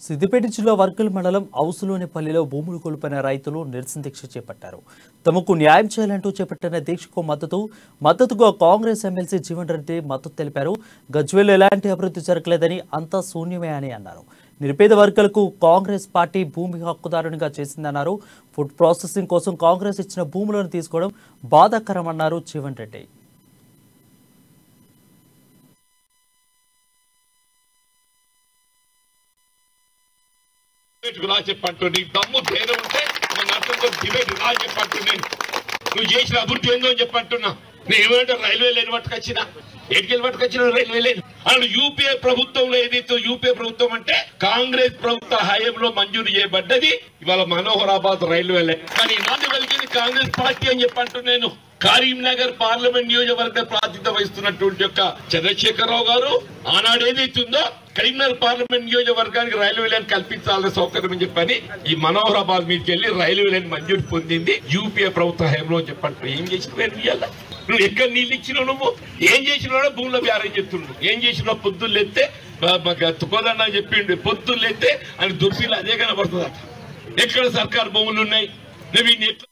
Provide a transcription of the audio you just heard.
సిద్దిపేట జిల్లా వర్గల్ మండలం అవుసులోనిపల్లిలో భూములు కోల్పోయిన రైతులు నిరసన దీక్ష చేపట్టారు తమకు న్యాయం చేయాలంటూ చేపట్టిన దీక్షకు మద్దతు మద్దతుగా కాంగ్రెస్ ఎమ్మెల్సీ జీవన్ రెడ్డి మద్దతు తెలిపారు గజ్వేల్ ఎలాంటి అభివృద్ధి జరగలేదని అంతా శూన్యమే అని అన్నారు నిరుపేద వర్గాలకు కాంగ్రెస్ పార్టీ భూమి హక్కుదారునిగా చేసిందన్నారు ఫుడ్ ప్రాసెసింగ్ కోసం కాంగ్రెస్ ఇచ్చిన భూములను తీసుకోవడం బాధాకరమన్నారు జీవన్ రెడ్డి డిబేట్ రా చెప్పంటూ నీ దమ్ము ధైర్యం ఉంటే మన అర్థంతో డిబేట్ రా చెప్పంటూ నేను నువ్వు చేసిన అభివృద్ధి ఏందో అని చెప్పంటున్నా నేను ఏమంటే రైల్వే లైన్ పట్టుకొచ్చిన ఎటుకెళ్ళి పట్టుకొచ్చిన రైల్వే లైన్ అసలు యూపీఏ ప్రభుత్వంలో ఏదైతే యూపీఏ ప్రభుత్వం అంటే కాంగ్రెస్ ప్రభుత్వ హయాంలో మంజూరు చేయబడ్డది ఇవాళ మనోహరాబాద్ రైల్వే లైన్ కానీ నాది వెలిగింది కాంగ్రెస్ పార్టీ అని చెప్పంటూ నేను కరీంనగర్ పార్లమెంట్ నియోజకవర్గ ప్రాతినిధ్యం వహిస్తున్నటువంటి యొక్క చంద్రశేఖరరావు గారు ఆనాడు ఏదైతుందో కరీంనగర్ పార్లమెంట్ నియోజకవర్గానికి రైల్వే లైన్ కల్పించాలని సౌకర్యం అని చెప్పని ఈ మనోహరాబాద్ మీదకి వెళ్ళి రైల్వే లైన్ మంజూరు పొందింది యూపీఏ ప్రభుత్వ హయాంలో అని చెప్పండి ఏం చేసినావు ఇవాళ నువ్వు ఎక్కడ నీళ్ళు ఇచ్చినావు నువ్వు ఏం చేసినావు భూమిలో వ్యారం చెప్తుండు ఏం చేసినావు పొద్దున్న ఎత్తే తుకోదన్న చెప్పిండు పొద్దున్న ఎత్తే అని దుర్శీలు అదే కనబడుతుంది ఎక్కడ సర్కార్ భూములు ఉన్నాయి నువ్వు ఈ నెట్